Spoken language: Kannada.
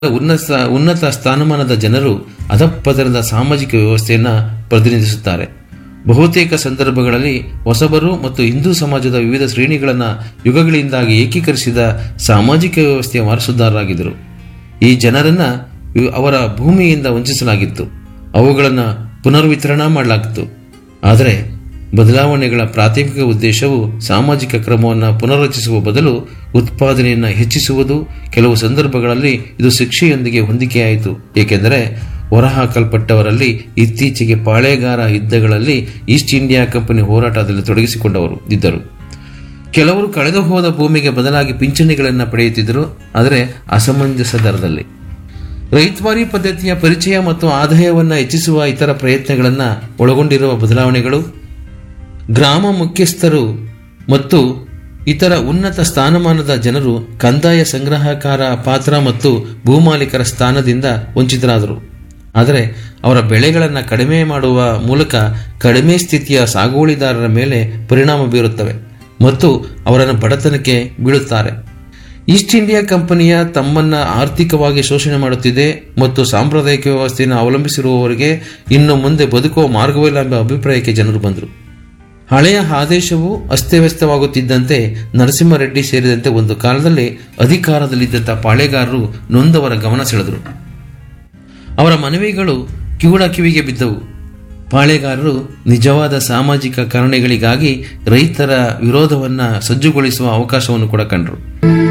ಉನ್ನತ ಉನ್ನತ ಸ್ಥಾನಮಾನದ ಜನರು ಅಧಪತನದ ಸಾಮಾಜಿಕ ವ್ಯವಸ್ಥೆಯನ್ನು ಪ್ರತಿನಿಧಿಸುತ್ತಾರೆ ಬಹುತೇಕ ಸಂದರ್ಭಗಳಲ್ಲಿ ಹೊಸಬರು ಮತ್ತು ಹಿಂದೂ ಸಮಾಜದ ವಿವಿಧ ಶ್ರೇಣಿಗಳನ್ನು ಯುಗಗಳಿಂದಾಗಿ ಏಕೀಕರಿಸಿದ ಸಾಮಾಜಿಕ ವ್ಯವಸ್ಥೆಯ ವಾರಸುದಾರರಾಗಿದ್ದರು ಈ ಜನರನ್ನ ಇವ್- ಅವರ ಭೂಮಿಯಿಂದ ವಂಚಿಸಲಾಗಿತ್ತು ಅವುಗಳನ್ನು ಪುನರ್ವಿತರಣಾ ಮಾಡಲಾಗಿತ್ತು ಆದರೆ ಬದಲಾವಣೆಗಳ ಪ್ರಾಥಮಿಕ ಉದ್ದೇಶವು ಸಾಮಾಜಿಕ ಕ್ರಮವನ್ನು ಪುನರ್ರಚಿಸುವ ಬದಲು ಉತ್ಪಾದನೆಯನ್ನು ಹೆಚ್ಚಿಸುವುದು ಕೆಲವು ಸಂದರ್ಭಗಳಲ್ಲಿ ಇದು ಶಿಕ್ಷೆಯೊಂದಿಗೆ ಹೊಂದಿಕೆಯಾಯಿತು ಏಕೆಂದರೆ ಹೊರಹಾಕಲ್ಪಟ್ಟವರಲ್ಲಿ ಇತ್ತೀಚೆಗೆ ಪಾಳೆಗಾರ ಯುದ್ಧಗಳಲ್ಲಿ ಈಸ್ಟ್ ಇಂಡಿಯಾ ಕಂಪನಿ ಹೋರಾಟದಲ್ಲಿ ತೊಡಗಿಸಿಕೊಂಡವರು ಇದ್ದರು ಕೆಲವರು ಕಳೆದು ಹೋದ ಭೂಮಿಗೆ ಬದಲಾಗಿ ಪಿಂಚಣಿಗಳನ್ನು ಪಡೆಯುತ್ತಿದ್ದರು ಆದರೆ ಅಸಮಂಜಸ ದರದಲ್ಲಿ ರೈತವಾರಿ ಪದ್ಧತಿಯ ಪರಿಚಯ ಮತ್ತು ಆದಾಯವನ್ನು ಹೆಚ್ಚಿಸುವ ಇತರ ಪ್ರಯತ್ನಗಳನ್ನು ಒಳಗೊಂಡಿರುವ ಬದಲಾವಣೆಗಳು ಗ್ರಾಮ ಮುಖ್ಯಸ್ಥರು ಮತ್ತು ಇತರ ಉನ್ನತ ಸ್ಥಾನಮಾನದ ಜನರು ಕಂದಾಯ ಸಂಗ್ರಹಕಾರ ಪಾತ್ರ ಮತ್ತು ಭೂಮಾಲೀಕರ ಸ್ಥಾನದಿಂದ ವಂಚಿತರಾದರು ಆದರೆ ಅವರ ಬೆಳೆಗಳನ್ನು ಕಡಿಮೆ ಮಾಡುವ ಮೂಲಕ ಕಡಿಮೆ ಸ್ಥಿತಿಯ ಸಾಗುವಳಿದಾರರ ಮೇಲೆ ಪರಿಣಾಮ ಬೀರುತ್ತವೆ ಮತ್ತು ಅವರನ್ನು ಬಡತನಕ್ಕೆ ಬೀಳುತ್ತಾರೆ ಈಸ್ಟ್ ಇಂಡಿಯಾ ಕಂಪನಿಯ ತಮ್ಮನ್ನ ಆರ್ಥಿಕವಾಗಿ ಶೋಷಣೆ ಮಾಡುತ್ತಿದೆ ಮತ್ತು ಸಾಂಪ್ರದಾಯಿಕ ವ್ಯವಸ್ಥೆಯನ್ನು ಅವಲಂಬಿಸಿರುವವರಿಗೆ ಇನ್ನು ಮುಂದೆ ಬದುಕುವ ಮಾರ್ಗವಿಲ್ಲ ಎಂಬ ಅಭಿಪ್ರಾಯಕ್ಕೆ ಜನರು ಬಂದರು ಹಳೆಯ ಆದೇಶವು ಅಸ್ತವ್ಯಸ್ತವಾಗುತ್ತಿದ್ದಂತೆ ನರಸಿಂಹರೆಡ್ಡಿ ಸೇರಿದಂತೆ ಒಂದು ಕಾಲದಲ್ಲಿ ಅಧಿಕಾರದಲ್ಲಿದ್ದಂಥ ಪಾಳೆಗಾರರು ನೊಂದವರ ಗಮನ ಸೆಳೆದರು ಅವರ ಮನವಿಗಳು ಕಿವುಡ ಕಿವಿಗೆ ಬಿದ್ದವು ಪಾಳೆಗಾರರು ನಿಜವಾದ ಸಾಮಾಜಿಕ ಕಾರಣಗಳಿಗಾಗಿ ರೈತರ ವಿರೋಧವನ್ನು ಸಜ್ಜುಗೊಳಿಸುವ ಅವಕಾಶವನ್ನು ಕೂಡ ಕಂಡರು